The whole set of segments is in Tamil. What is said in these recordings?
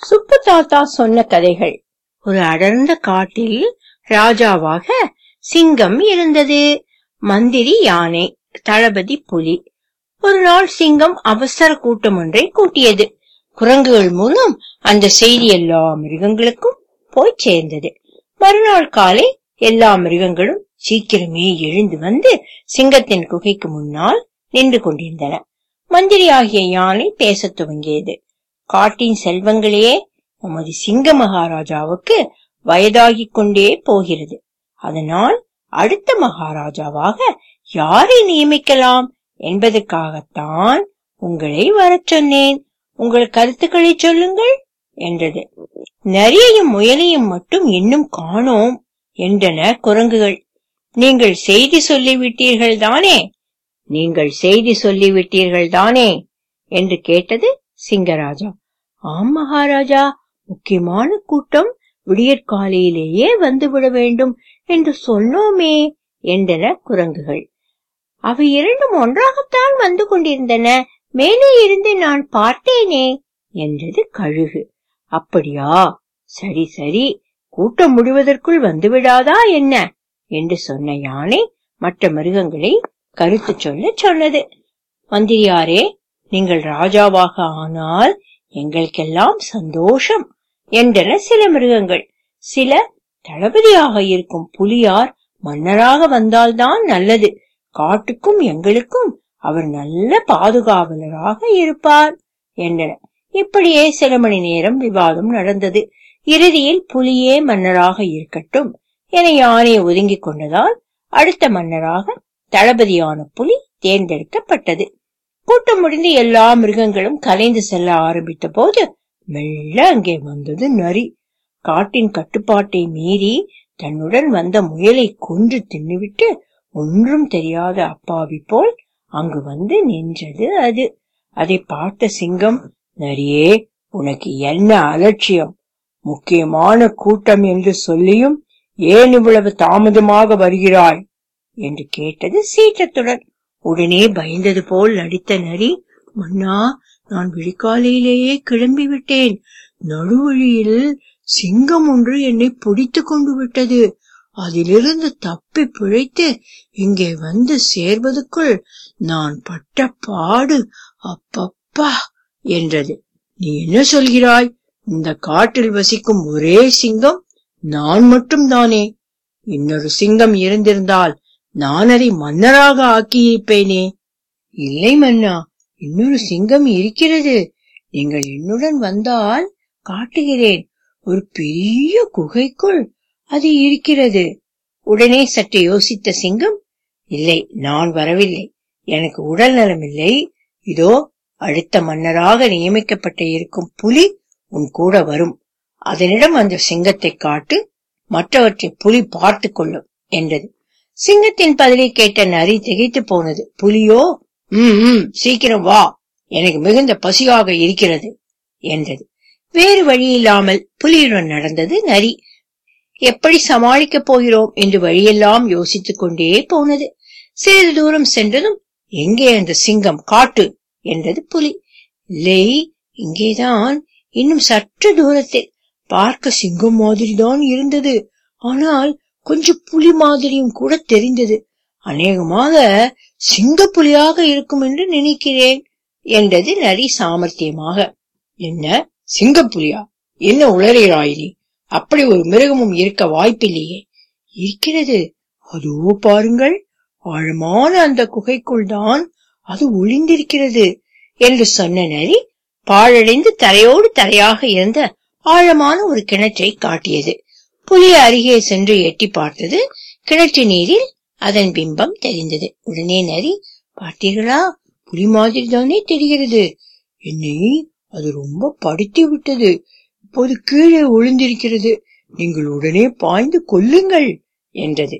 சுப்பு தாத்தா சொன்ன கதைகள் ஒரு அடர்ந்த காட்டில் ராஜாவாக சிங்கம் இருந்தது மந்திரி யானை தளபதி புலி ஒரு நாள் சிங்கம் அவசர கூட்டம் ஒன்றை கூட்டியது குரங்குகள் மூலம் அந்த செய்தி எல்லா மிருகங்களுக்கும் போய் சேர்ந்தது மறுநாள் காலை எல்லா மிருகங்களும் சீக்கிரமே எழுந்து வந்து சிங்கத்தின் குகைக்கு முன்னால் நின்று கொண்டிருந்தன மந்திரி ஆகிய யானை பேசத் துவங்கியது காட்டின் செல்வங்களே நமது சிங்க மகாராஜாவுக்கு வயதாகிக் கொண்டே போகிறது அதனால் அடுத்த மகாராஜாவாக யாரை நியமிக்கலாம் என்பதற்காகத்தான் உங்களை வரச் சொன்னேன் உங்கள் கருத்துக்களை சொல்லுங்கள் என்றது நரியையும் முயலையும் மட்டும் இன்னும் காணோம் என்றன குரங்குகள் நீங்கள் செய்தி சொல்லிவிட்டீர்கள் தானே நீங்கள் செய்தி சொல்லிவிட்டீர்கள் தானே என்று கேட்டது சிங்கராஜா ஆம் மகாராஜா முக்கியமான கூட்டம் விடியற்காலையிலேயே வந்துவிட வேண்டும் என்று சொன்னோமே என்றன குரங்குகள் அவை இரண்டும் ஒன்றாகத்தான் வந்து கொண்டிருந்தன மேலே இருந்து நான் பார்த்தேனே என்றது கழுகு அப்படியா சரி சரி கூட்டம் முடிவதற்குள் வந்துவிடாதா என்ன என்று சொன்ன யானை மற்ற மிருகங்களை கருத்து சொல்ல சொன்னது மந்திரியாரே நீங்கள் ராஜாவாக ஆனால் எங்களுக்கெல்லாம் சந்தோஷம் என்றன சில மிருகங்கள் சில தளபதியாக இருக்கும் புலியார் மன்னராக வந்தால்தான் நல்லது காட்டுக்கும் எங்களுக்கும் அவர் நல்ல பாதுகாவலராக இருப்பார் என்றன இப்படியே சில மணி நேரம் விவாதம் நடந்தது இறுதியில் புலியே மன்னராக இருக்கட்டும் என யானை ஒதுங்கிக் கொண்டதால் அடுத்த மன்னராக தளபதியான புலி தேர்ந்தெடுக்கப்பட்டது கூட்டம் முடிந்து எல்லா மிருகங்களும் கலைந்து செல்ல ஆரம்பித்த போது மெல்ல அங்கே வந்தது நரி காட்டின் கட்டுப்பாட்டை மீறி தன்னுடன் வந்த முயலை கொன்று தின்னுவிட்டு ஒன்றும் தெரியாத அப்பாவி போல் அங்கு வந்து நின்றது அது அதை பார்த்த சிங்கம் நரியே உனக்கு என்ன அலட்சியம் முக்கியமான கூட்டம் என்று சொல்லியும் ஏன் இவ்வளவு தாமதமாக வருகிறாய் என்று கேட்டது சீற்றத்துடன் உடனே பயந்தது போல் நடித்த நரி மன்னா நான் விழிக்காலையிலேயே கிளம்பி விட்டேன் நடுவழியில் சிங்கம் ஒன்று என்னை பிடித்துக் கொண்டு விட்டது அதிலிருந்து தப்பி பிழைத்து இங்கே வந்து சேர்வதற்குள் நான் பட்ட பாடு அப்பப்பா என்றது நீ என்ன சொல்கிறாய் இந்த காட்டில் வசிக்கும் ஒரே சிங்கம் நான் மட்டும் தானே இன்னொரு சிங்கம் இருந்திருந்தால் நான் அதை மன்னராக ஆக்கியிருப்பேனே இல்லை மன்னா இன்னொரு சிங்கம் இருக்கிறது நீங்கள் என்னுடன் வந்தால் காட்டுகிறேன் ஒரு பெரிய குகைக்குள் அது இருக்கிறது உடனே சற்று யோசித்த சிங்கம் இல்லை நான் வரவில்லை எனக்கு உடல் நலமில்லை இதோ அடுத்த மன்னராக நியமிக்கப்பட்ட இருக்கும் புலி உன் கூட வரும் அதனிடம் அந்த சிங்கத்தை காட்டு மற்றவற்றை புலி பார்த்து கொள்ளும் என்றது சிங்கத்தின் பதிலை கேட்ட நரி திகைத்து போனது புலியோ ம் ம் சீக்கிரம் வா எனக்கு மிகுந்த பசியாக இருக்கிறது என்றது வேறு வழி இல்லாமல் புலியுடன் நடந்தது நரி எப்படி சமாளிக்கப் போகிறோம் என்று வழியெல்லாம் யோசித்துக் கொண்டே போனது சிறிது தூரம் சென்றதும் எங்கே அந்த சிங்கம் காட்டு என்றது புலி இல்லை இங்கேதான் இன்னும் சற்று தூரத்தில் பார்க்க சிங்கம் மாதிரிதான் இருந்தது ஆனால் கொஞ்சம் புலி மாதிரியும் கூட தெரிந்தது அநேகமாக சிங்க புலியாக இருக்கும் என்று நினைக்கிறேன் என்றது நரி சாமர்த்தியமாக என்ன சிங்கப்புலியா என்ன உளறுகிறாய் நீ அப்படி ஒரு மிருகமும் இருக்க வாய்ப்பில்லையே இருக்கிறது அதோ பாருங்கள் ஆழமான அந்த குகைக்குள் தான் அது ஒளிந்திருக்கிறது என்று சொன்ன நரி பாழடைந்து தரையோடு தரையாக இருந்த ஆழமான ஒரு கிணற்றை காட்டியது புலி அருகே சென்று எட்டி பார்த்தது கிணற்று நீரில் அதன் பிம்பம் தெரிந்தது உடனே நரி பார்த்தீர்களா புலி மாதிரி தானே தெரிகிறது என்னை அது ரொம்ப படித்து விட்டது இப்போது கீழே ஒளிந்திருக்கிறது நீங்கள் உடனே பாய்ந்து கொல்லுங்கள் என்றது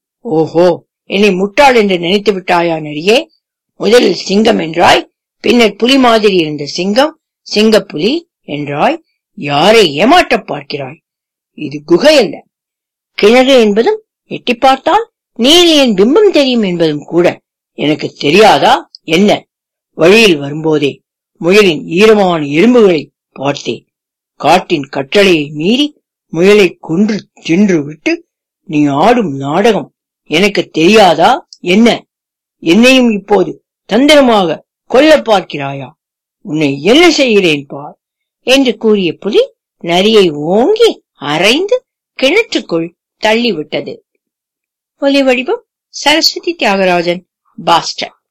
ஓஹோ என்னை முட்டாள் என்று நினைத்து விட்டாயா நரியே முதலில் சிங்கம் என்றாய் பின்னர் புலி மாதிரி இருந்த சிங்கம் சிங்கப்புலி என்றாய் யாரை ஏமாற்ற பார்க்கிறாய் இது குகை அல்ல கிணறு என்பதும் எட்டி பார்த்தால் நீலியின் பிம்பம் தெரியும் என்பதும் கூட எனக்கு தெரியாதா என்ன வழியில் வரும்போதே முயலின் ஈரமான எறும்புகளை பார்த்தேன் காட்டின் கட்டளையை மீறி முயலை கொன்று தின்று விட்டு நீ ஆடும் நாடகம் எனக்கு தெரியாதா என்ன என்னையும் இப்போது தந்திரமாக கொல்ல பார்க்கிறாயா உன்னை என்ன செய்கிறேன் பார் என்று கூறிய புலி நரியை ஓங்கி அரைந்து கிணற்றுக்குள் தள்ளிவிட்டது ஒலி வடிவம் சரஸ்வதி தியாகராஜன் பாஸ்டன்